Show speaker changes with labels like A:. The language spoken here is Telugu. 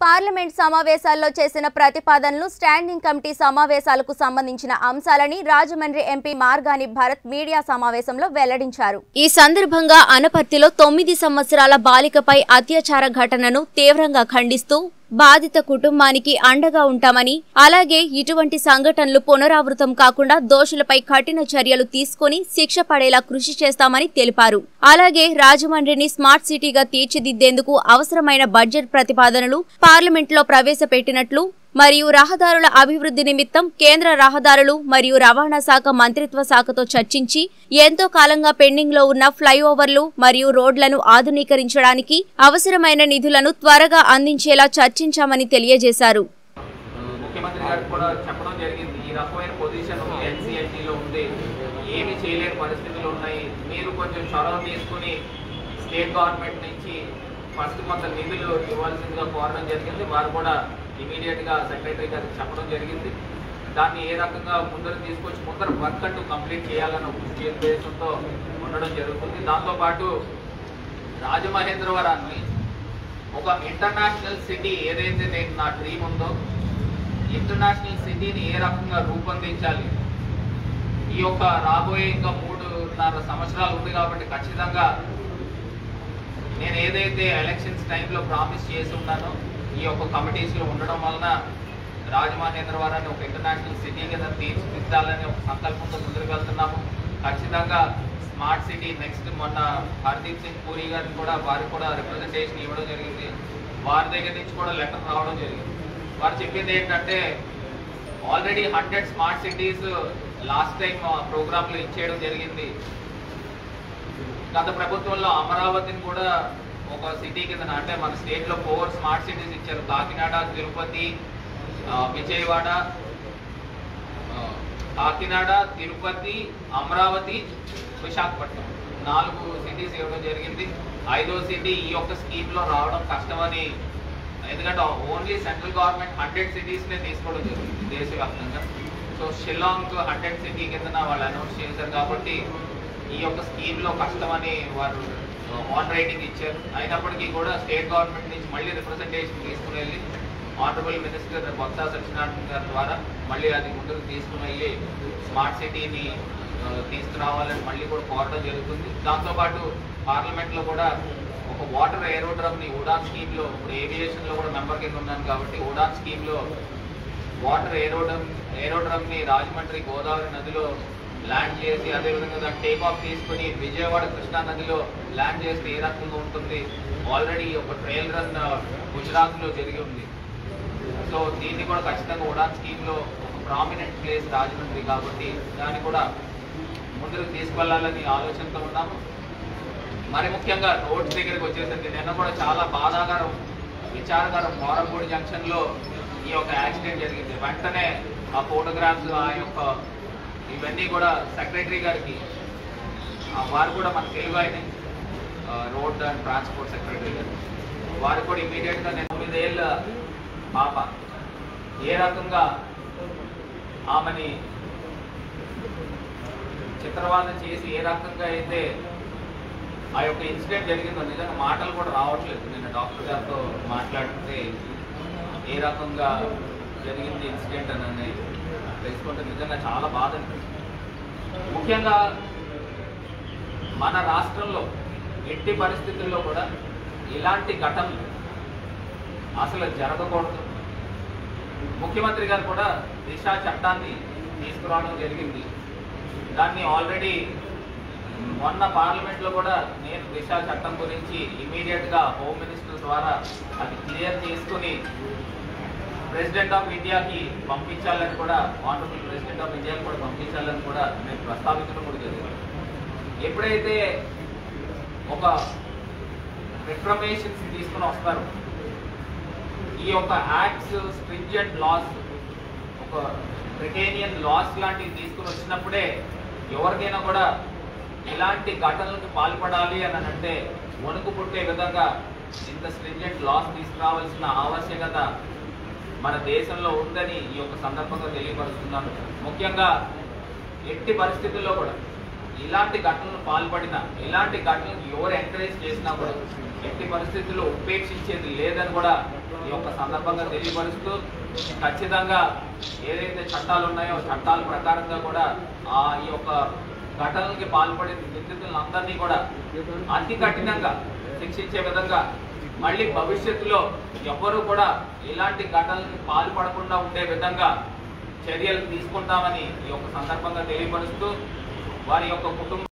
A: పార్లమెంట్ సమావేశాల్లో చేసిన ప్రతిపాదనలు స్టాండింగ్ కమిటీ సమావేశాలకు సంబంధించిన అంశాలని రాజమండ్రి ఎంపీ మార్గాని భరత్ మీడియా సమావేశంలో వెల్లడించారు ఈ సందర్భంగా అనపర్తిలో తొమ్మిది సంవత్సరాల బాలికపై అత్యాచార ఘటనను తీవ్రంగా ఖండిస్తూ బాధిత కుటుంబానికి అండగా ఉంటామని అలాగే ఇటువంటి సంఘటనలు పునరావృతం కాకుండా దోషులపై కఠిన చర్యలు తీసుకొని శిక్ష పడేలా కృషి చేస్తామని తెలిపారు అలాగే రాజమండ్రిని స్మార్ట్ సిటీగా తీర్చిదిద్దేందుకు అవసరమైన బడ్జెట్ ప్రతిపాదనలు పార్లమెంట్లో ప్రవేశపెట్టినట్లు మరియు రహదారుల అభివృద్ధి నిమిత్తం కేంద్ర రహదారులు మరియు రవాణా శాఖ మంత్రిత్వ శాఖతో చర్చించి ఎంతో కాలంగా పెండింగ్ లో ఉన్న ఫ్లైఓవర్లు మరియు రోడ్లను ఆధునీకరించడానికి అవసరమైన నిధులను త్వరగా అందించేలా చర్చించామని తెలియజేశారు
B: ముఖ్యమంత్రి గారికి కూడా చెప్పడం జరిగింది ఈ రకమైన పొజిషన్ ఎన్సీఎల్టీలో ఉంది ఏమి చేయలేని పరిస్థితులు ఉన్నాయి మీరు కొంచెం చొరవ తీసుకుని స్టేట్ గవర్నమెంట్ నుంచి ఫస్ట్ కొంత నిధులు ఇవ్వాల్సిందిగా కోరడం జరిగింది వారు కూడా ఇమీడియట్ గా సెక్రటరీ గారికి చెప్పడం జరిగింది దాన్ని ఏ రకంగా ముందర తీసుకొచ్చి ముందర వర్క్ అంటూ కంప్లీట్ చేయాలన్న ఉద్దేశంతో ఉండడం జరుగుతుంది దాంతోపాటు రాజమహేంద్రవరాన్ని ఒక ఇంటర్నేషనల్ సిటీ ఏదైతే నేను నా డ్రీమ్ ఉందో ఇంటర్నేషనల్ సిటీని ఏ రకంగా రూపొందించాలి ఈ యొక్క రాబోయే ఇంకా మూడున్నర సంవత్సరాలు ఉంది కాబట్టి ఖచ్చితంగా నేను ఏదైతే ఎలక్షన్స్ టైంలో ప్రామిస్ చేసి ఉన్నానో ఈ యొక్క కమిటీస్లో ఉండడం వలన రాజమహేంద్రవరాన్ని ఒక ఇంటర్నేషనల్ సిటీ కింద తీర్చిదిద్దాలని ఒక సంకల్పంతో ముందుకు వెళ్తున్నాము ఖచ్చితంగా స్మార్ట్ సిటీ నెక్స్ట్ మొన్న హర్దీప్ సింగ్ పూరి గారిని కూడా వారికి కూడా రిప్రజెంటేషన్ ఇవ్వడం జరిగింది వారి దగ్గర నుంచి కూడా లెటర్ రావడం జరిగింది వారు చెప్పింది ఏంటంటే already hundred smart cities last time ప్రోగ్రాంలో ఇచ్చేయడం జరిగింది గత ప్రభుత్వంలో అమరావతిని కూడా ఒక సిటీ కింద అంటే మన స్టేట్ లో ఫోర్ స్మార్ట్ సిటీస్ ఇచ్చారు కాకినాడ తిరుపతి ఆ, విజయవాడ ఆ, కాకినాడ తిరుపతి అమరావతి విశాఖపట్నం నాలుగు సిటీస్ ఇవ్వడం జరిగింది ఐదో సిటీ ఈ యొక్క స్కీమ్ లో రావడం కష్టమని ఎందుకంటే only central government hundred cities నే తీసుకోవడం జరిగింది దేశవ్యాప్తంగా సో షిల్లాంగ్ హండ్రెడ్ సిటీ కింద వాళ్ళు అనౌన్స్ చేశారు కాబట్టి ఈ యొక్క స్కీమ్ లో కష్టమని వారు ఆన్ రైటింగ్ ఇచ్చారు అయినప్పటికీ కూడా స్టేట్ గవర్నమెంట్ నుంచి మళ్ళీ రిప్రజెంటేషన్ తీసుకుని వెళ్ళి ఆనరబుల్ మినిస్టర్ బొత్స సత్యనారాయణ గారి ద్వారా మళ్ళీ అది ముందుకు తీసుకుని వెళ్ళి స్మార్ట్ సిటీని ఆ, తీసుకురావాలని మళ్ళీ కూడా కోరడం జరుగుతుంది దాంతోపాటు పార్లమెంట్ లో కూడా ఒక వాటర్ ఏరోడ్రమ్ ని ఉడాన్ స్కీమ్ లో ఇప్పుడు ఏవియేషన్ లో కూడా మెంబర్ కింద ఉన్నాను కాబట్టి ఉడాన్ స్కీమ్ లో వాటర్ ఏరోడ్రమ్ ఏరోడ్రమ్ ని రాజమండ్రి గోదావరి నదిలో ల్యాండ్ చేసి అదేవిధంగా దాన్ని టేక్ ఆఫ్ తీసుకుని విజయవాడ కృష్ణా నదిలో ల్యాండ్ చేస్తే ఏ రకంగా ఉంటుంది ఆల్రెడీ ఒక ట్రయల్ రన్ గుజరాత్ లో జరిగి ఉంది సో దీన్ని కూడా ఖచ్చితంగా ఉడాన్ స్కీమ్ లో ఒక ప్రామినెంట్ ప్లేస్ రాజమండ్రి కాబట్టి దాన్ని కూడా ముందుకు తీసుకెళ్లాలని ఆలోచనతో ఉన్నాము మరి ముఖ్యంగా రోడ్స్ దగ్గరికి వచ్చేసరికి నిన్న కూడా చాలా బాధాకరం విచారకరం మోరంపూడి జంక్షన్ లో ఈ యొక్క యాక్సిడెంట్ జరిగింది వెంటనే ఆ ఫోటోగ్రాఫ్స్ ఆ యొక్క ఇవన్నీ కూడా సెక్రటరీ గారికి ఆ వారు కూడా మన తెలుగు ఆయన రోడ్ అండ్ ట్రాన్స్పోర్ట్ సెక్రటరీ గారు వారు కూడా ఇమీడియట్ గా నేను తొమ్మిదేళ్ళ పాప ఏ రకంగా ఆమెని చిత్రవాదం చేసి ఏ రకంగా అయితే ఆ యొక్క ఇన్సిడెంట్ జరిగిందో నిజంగా మాటలు కూడా రావట్లేదు నిన్న డాక్టర్ గారితో మాట్లాడితే ఏ రకంగా జరిగింది ఇన్సిడెంట్ అని తెలుసుకుంటే నిజంగా చాలా బాధ అనిపిస్తుంది ముఖ్యంగా మన రాష్ట్రంలో ఎట్టి పరిస్థితుల్లో కూడా ఇలాంటి ఘటనలు అసలు జరగకూడదు ముఖ్యమంత్రి గారు కూడా దిశా చట్టాన్ని తీసుకురావడం జరిగింది దాన్ని ఆల్రెడీ మొన్న పార్లమెంట్ లో కూడా నేను దిశా చట్టం గురించి ఇమీడియట్ గా హోమ్ మినిస్టర్ ద్వారా అది క్లియర్ చేసుకుని ప్రెసిడెంట్ ఆఫ్ ఇండియాకి పంపించాలని కూడా ఆనరబుల్ ప్రెసిడెంట్ ఆఫ్ ఇండియాకి కూడా పంపించాలని కూడా నేను ప్రస్తావించడం కూడా జరిగింది ఎప్పుడైతే ఒక రిఫర్మేషన్స్ తీసుకుని వస్తారు ఈ యొక్క యాక్ట్స్ స్ట్రింజెంట్ లాస్ ఒక బ్రిటేనియన్ లాస్ లాంటివి తీసుకుని వచ్చినప్పుడే ఎవరికైనా కూడా ఇలాంటి ఘటనలకు పాల్పడాలి అని అంటే వణుకు పుట్టే విధంగా ఇంత స్ట్రింజెంట్ లాస్ తీసుకురావాల్సిన ఆవశ్యకత మన దేశంలో ఉందని ఈ యొక్క సందర్భంగా తెలియపరుస్తున్నాను ముఖ్యంగా ఎట్టి పరిస్థితుల్లో కూడా ఇలాంటి ఘటనలు పాల్పడిన ఇలాంటి ఘటనలు ఎవరు ఎంకరేజ్ చేసినా కూడా ఎట్టి పరిస్థితుల్లో ఉపేక్షించేది లేదని కూడా ఈ యొక్క సందర్భంగా తెలియపరుస్తూ ఖచ్చితంగా ఏదైతే చట్టాలు ఉన్నాయో చట్టాల ప్రకారంగా కూడా ఆ ఈ యొక్క ఘటనలకి పాల్పడిన నిందితులందరినీ కూడా అతి కఠినంగా శిక్షించే విధంగా మళ్ళీ భవిష్యత్తులో ఎవ్వరూ కూడా ఇలాంటి ఘటనలకు పాల్పడకుండా ఉండే విధంగా చర్యలు తీసుకుంటామని ఈ యొక్క సందర్భంగా తెలియపరుస్తూ వారి యొక్క కుటుంబ